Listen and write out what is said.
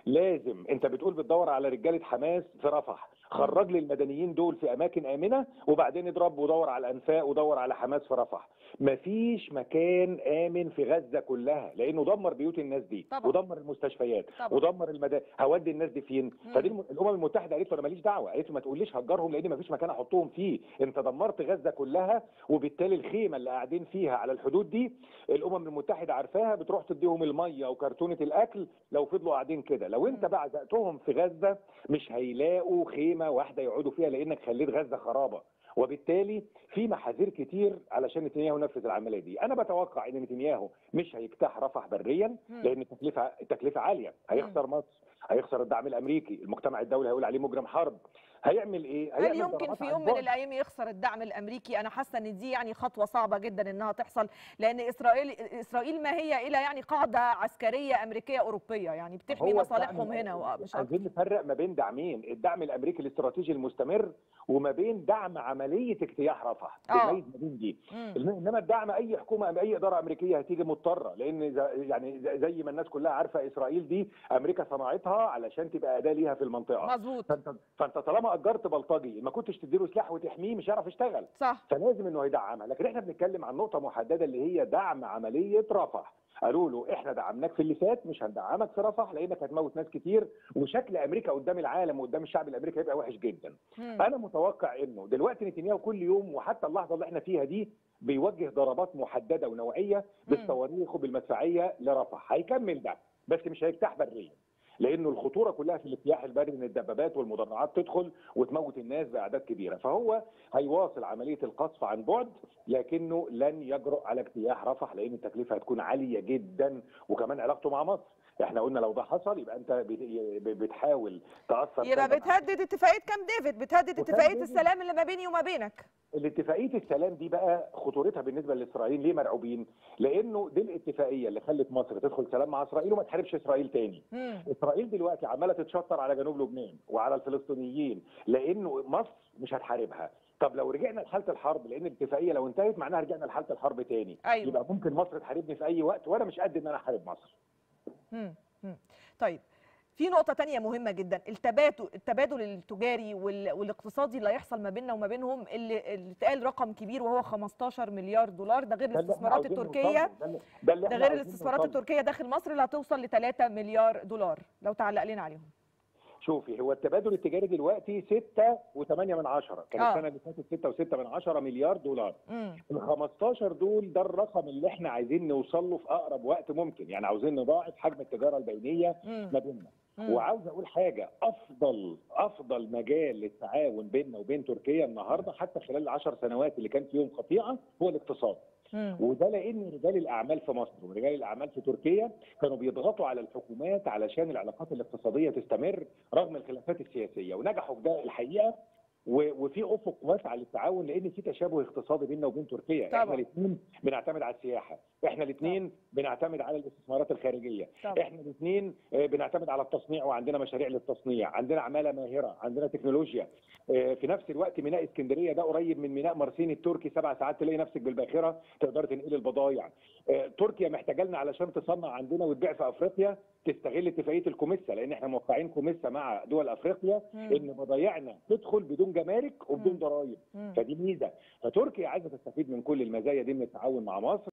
لازم انت بتقول بتدور على رجاله حماس في رفح خرج لي المدنيين دول في اماكن امنه وبعدين اضرب ودور على الانفاق ودور على حماس في رفح مفيش مكان امن في غزه كلها لانه دمر بيوت الناس دي طبعا. ودمر المستشفيات طبعا. ودمر المدارس هودي الناس دي فين مم. فدي الم- الامم المتحده قالت له انا ماليش دعوه قالت له ما تقوليش هجرهم لان مفيش مكان احطهم فيه انت دمرت غزه كلها وبالتالي الخيمه اللي قاعدين فيها على الحدود دي الامم المتحده عارفاها بتروح تديهم الميه وكرتونه الاكل لو فضلوا قاعدين كده لو انت مم. بقى عزقتهم في غزه مش هيلاقوا خيمه واحده يقعدوا فيها لانك خليت غزه خرابه وبالتالي في محاذير كتير علشان نتنياهو ينفذ العمليه دي انا بتوقع ان نتنياهو مش هيجتاح رفح بريا مم. لان التكلفه التكلفه عاليه هيخسر مصر هيخسر الدعم الامريكي المجتمع الدولي هيقول عليه مجرم حرب هيعمل ايه هل هيعمل يمكن ضربات في عن يوم من بعد. الايام يخسر الدعم الامريكي انا حاسه ان دي يعني خطوه صعبه جدا انها تحصل لان اسرائيل اسرائيل ما هي الا يعني قاعده عسكريه امريكيه اوروبيه يعني بتحمي هو مصالحهم الدعم- هنا ومش اكتر عايزين نفرق ما بين دعمين الدعم الامريكي الاستراتيجي المستمر وما بين دعم عمليه اجتياح رفح آه. بنميز ما بين دي مم. انما الدعم اي حكومه اي اداره امريكيه هتيجي مضطره لان ز- يعني ز- زي ما الناس كلها عارفه اسرائيل دي امريكا صنعتها علشان تبقى اداه ليها في المنطقه مظبوط فانت فانت طالما اجرت بلطجي ما كنتش تديله سلاح وتحميه مش هيعرف يشتغل صح فلازم انه يدعمها لكن احنا بنتكلم عن نقطه محدده اللي هي دعم عمليه رفح قالوا له احنا دعمناك في اللي فات مش هندعمك في رفح لانك هتموت ناس كتير وشكل امريكا قدام العالم وقدام الشعب الامريكي هيبقى وحش جدا مم. انا متوقع انه دلوقتي نتنياهو كل يوم وحتى اللحظه اللي احنا فيها دي بيوجه ضربات محدده ونوعيه بالصواريخ وبالمدفعيه لرفح هيكمل ده بس مش هيجتاح بريا لانه الخطوره كلها في الاجتياح البري ان الدبابات والمدرعات تدخل وتموت الناس باعداد كبيره فهو هيواصل عمليه القصف عن بعد لكنه لن يجرؤ على اجتياح رفح لان التكلفه هتكون عاليه جدا وكمان علاقته مع مصر احنا قلنا لو ده حصل يبقى انت بت- بتحاول تاثر يبقى كذا مع- بتهدد اتفاقيه كام ديفيد بتهدد وكامب اتفاقيه ديفيد. السلام اللي ما بيني وما بينك الاتفاقيه السلام دي بقى خطورتها بالنسبه للاسرائيليين ليه مرعوبين؟ لانه دي الاتفاقيه اللي خلت مصر تدخل سلام مع اسرائيل وما تحاربش اسرائيل تاني. مم. اسرائيل دلوقتي عماله تتشطر على جنوب لبنان وعلى الفلسطينيين لانه مصر مش هتحاربها. طب لو رجعنا لحاله الحرب لان الاتفاقيه لو انتهت معناها رجعنا لحاله الحرب تاني. أيوة. يبقى ممكن مصر تحاربني في اي وقت وانا مش قد ان انا احارب مصر. مم. مم. طيب في نقطة تانية مهمة جدا التبادل التبادل التجاري وال- والاقتصادي اللي هيحصل ما بيننا وما بينهم اللي اللي اتقال رقم كبير وهو 15 مليار دولار ده غير ده اللي احنا الاستثمارات عاوزين التركية نوصله، ده اللي- ده اللي ده احنا غير عاوزين الاستثمارات نوصله. التركية داخل مصر اللي هتوصل ل 3 مليار دولار لو تعلق لنا عليهم شوفي هو التبادل التجاري دلوقتي 6 و8 من عشرة كان آه. السنه اللي فاتت 6 و6 من عشرة مليار دولار مم. ال 15 دول ده الرقم اللي احنا عايزين نوصل له في اقرب وقت ممكن يعني عاوزين نضاعف حجم التجاره البينيه مم. ما بيننا مم. وعاوز اقول حاجه افضل افضل مجال للتعاون بيننا وبين تركيا النهارده حتى خلال العشر سنوات اللي كان فيهم قطيعه هو الاقتصاد مم. وده لان رجال الاعمال في مصر ورجال الاعمال في تركيا كانوا بيضغطوا على الحكومات علشان العلاقات الاقتصاديه تستمر رغم الخلافات السياسيه ونجحوا في ده الحقيقه و- وفي افق واسع للتعاون لان في تشابه اقتصادي بيننا وبين تركيا طبعا. احنا الاثنين بنعتمد على السياحه احنا الاثنين بنعتمد على الاستثمارات الخارجيه طبعا. احنا الاثنين بنعتمد على التصنيع وعندنا مشاريع للتصنيع عندنا عماله ماهره عندنا تكنولوجيا آه، في نفس الوقت ميناء اسكندريه ده قريب من ميناء مرسين التركي سبع ساعات تلاقي نفسك بالباخره تقدر تنقل البضايع آه، تركيا محتاجه لنا علشان تصنع عندنا وتبيع في افريقيا تستغل اتفاقيه الكوميسا لان احنا موقعين كوميسا مع دول افريقيا مم. ان بضايعنا تدخل بدون جمارك وبدون مم. ضرائب مم. فدي ميزه فتركيا عايزه تستفيد من كل المزايا دي من التعاون مع مصر